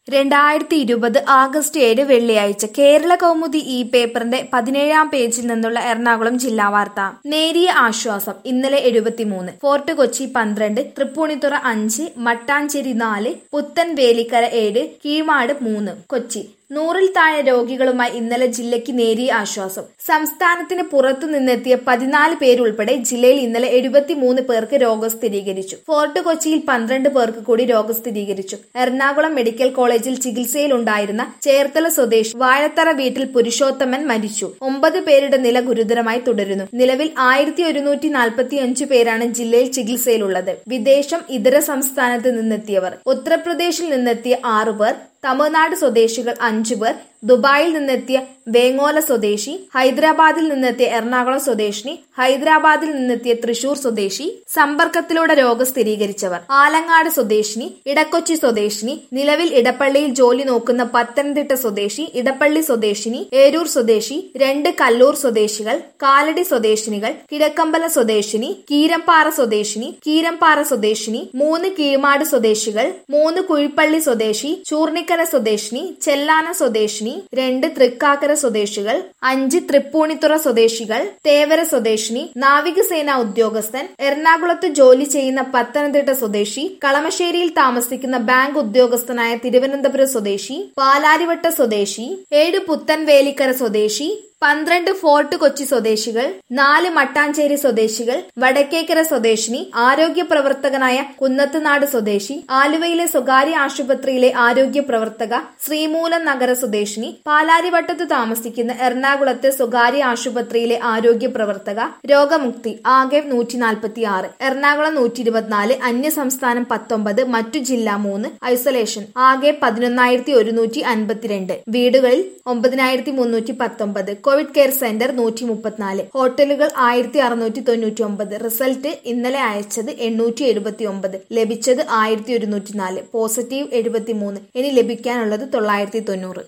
രണ്ടായിരത്തി ഇരുപത് ആഗസ്റ്റ് ഏഴ് വെള്ളിയാഴ്ച കേരള കൗമുദി ഈ പേപ്പറിന്റെ പതിനേഴാം പേജിൽ നിന്നുള്ള എറണാകുളം ജില്ലാ വാർത്ത നേരിയ ആശ്വാസം ഇന്നലെ എഴുപത്തിമൂന്ന് ഫോർട്ട് കൊച്ചി പന്ത്രണ്ട് തൃപ്പൂണിത്തുറ അഞ്ച് മട്ടാഞ്ചേരി നാല് പുത്തൻ വേലിക്കര ഏഴ് കീഴ്മാട് മൂന്ന് കൊച്ചി നൂറിൽ താഴെ രോഗികളുമായി ഇന്നലെ ജില്ലയ്ക്ക് നേരിയ ആശ്വാസം സംസ്ഥാനത്തിന് പുറത്തു നിന്നെത്തിയ പതിനാല് പേരുൾപ്പെടെ ജില്ലയിൽ ഇന്നലെ എഴുപത്തിമൂന്ന് പേർക്ക് രോഗം സ്ഥിരീകരിച്ചു ഫോർട്ട് കൊച്ചിയിൽ പന്ത്രണ്ട് പേർക്ക് കൂടി രോഗം സ്ഥിരീകരിച്ചു എറണാകുളം മെഡിക്കൽ കോളേജിൽ ചികിത്സയിലുണ്ടായിരുന്ന ചേർത്തല സ്വദേശി വാഴത്തറ വീട്ടിൽ പുരുഷോത്തമൻ മരിച്ചു ഒമ്പത് പേരുടെ നില ഗുരുതരമായി തുടരുന്നു നിലവിൽ ആയിരത്തി ഒരുന്നൂറ്റി നാൽപ്പത്തി അഞ്ച് പേരാണ് ജില്ലയിൽ ചികിത്സയിലുള്ളത് വിദേശം ഇതര സംസ്ഥാനത്ത് നിന്നെത്തിയവർ ഉത്തർപ്രദേശിൽ നിന്നെത്തിയ ആറുപേർ തമിഴ്നാട് സ്വദേശികൾ അഞ്ചുപേർ ദുബായിൽ നിന്നെത്തിയ വേങ്ങോല സ്വദേശി ഹൈദരാബാദിൽ നിന്നെത്തിയ എറണാകുളം സ്വദേശിനി ഹൈദരാബാദിൽ നിന്നെത്തിയ തൃശൂർ സ്വദേശി സമ്പർക്കത്തിലൂടെ രോഗം സ്ഥിരീകരിച്ചവർ ആലങ്ങാട് സ്വദേശിനി ഇടക്കൊച്ചി സ്വദേശിനി നിലവിൽ ഇടപ്പള്ളിയിൽ ജോലി നോക്കുന്ന പത്തനംതിട്ട സ്വദേശി ഇടപ്പള്ളി സ്വദേശിനി ഏരൂർ സ്വദേശി രണ്ട് കല്ലൂർ സ്വദേശികൾ കാലടി സ്വദേശിനികൾ കിഴക്കമ്പല സ്വദേശിനി കീരമ്പാറ സ്വദേശിനി കീരമ്പാറ സ്വദേശിനി മൂന്ന് കീഴ്മാട് സ്വദേശികൾ മൂന്ന് കുഴിപ്പള്ളി സ്വദേശി ചൂർണിക്കര സ്വദേശിനി ചെല്ലാന സ്വദേശിനി രണ്ട് തൃക്കാക്കര സ്വദേശികൾ അഞ്ച് തൃപ്പൂണിത്തുറ സ്വദേശികൾ തേവര സ്വദേശിനി നാവികസേന ഉദ്യോഗസ്ഥൻ എറണാകുളത്ത് ജോലി ചെയ്യുന്ന പത്തനംതിട്ട സ്വദേശി കളമശ്ശേരിയിൽ താമസിക്കുന്ന ബാങ്ക് ഉദ്യോഗസ്ഥനായ തിരുവനന്തപുരം സ്വദേശി പാലാരിവട്ട സ്വദേശി ഏഴ് പുത്തൻ വേലിക്കര സ്വദേശി പന്ത്രണ്ട് ഫോർട്ട് കൊച്ചി സ്വദേശികൾ നാല് മട്ടാഞ്ചേരി സ്വദേശികൾ വടക്കേക്കര സ്വദേശിനി ആരോഗ്യ പ്രവർത്തകനായ കുന്നത്തുനാട് സ്വദേശി ആലുവയിലെ സ്വകാര്യ ആശുപത്രിയിലെ ആരോഗ്യ പ്രവർത്തക ശ്രീമൂലം നഗര സ്വദേശിനി പാലാരിവട്ടത്ത് താമസിക്കുന്ന എറണാകുളത്തെ സ്വകാര്യ ആശുപത്രിയിലെ ആരോഗ്യ പ്രവർത്തക രോഗമുക്തി ആകെ നൂറ്റി നാൽപ്പത്തി ആറ് എറണാകുളം നൂറ്റി ഇരുപത്തിനാല് അന്യ സംസ്ഥാനം പത്തൊമ്പത് മറ്റു ജില്ല മൂന്ന് ഐസൊലേഷൻ ആകെ പതിനൊന്നായിരത്തി ഒരുന്നൂറ്റി അൻപത്തിരണ്ട് വീടുകളിൽ ഒമ്പതിനായിരത്തി മുന്നൂറ്റി പത്തൊമ്പത് കോവിഡ് കെയർ സെന്റർ നൂറ്റി മുപ്പത്തിനാല് ഹോട്ടലുകൾ ആയിരത്തി അറുന്നൂറ്റി തൊണ്ണൂറ്റി ഒമ്പത് റിസൾട്ട് ഇന്നലെ അയച്ചത് എണ്ണൂറ്റി എഴുപത്തി ഒമ്പത് ലഭിച്ചത് ആയിരത്തി ഒരുന്നൂറ്റി നാല് പോസിറ്റീവ് എഴുപത്തി മൂന്ന് ഇനി ലഭിക്കാനുള്ളത് തൊള്ളായിരത്തി തൊണ്ണൂറ്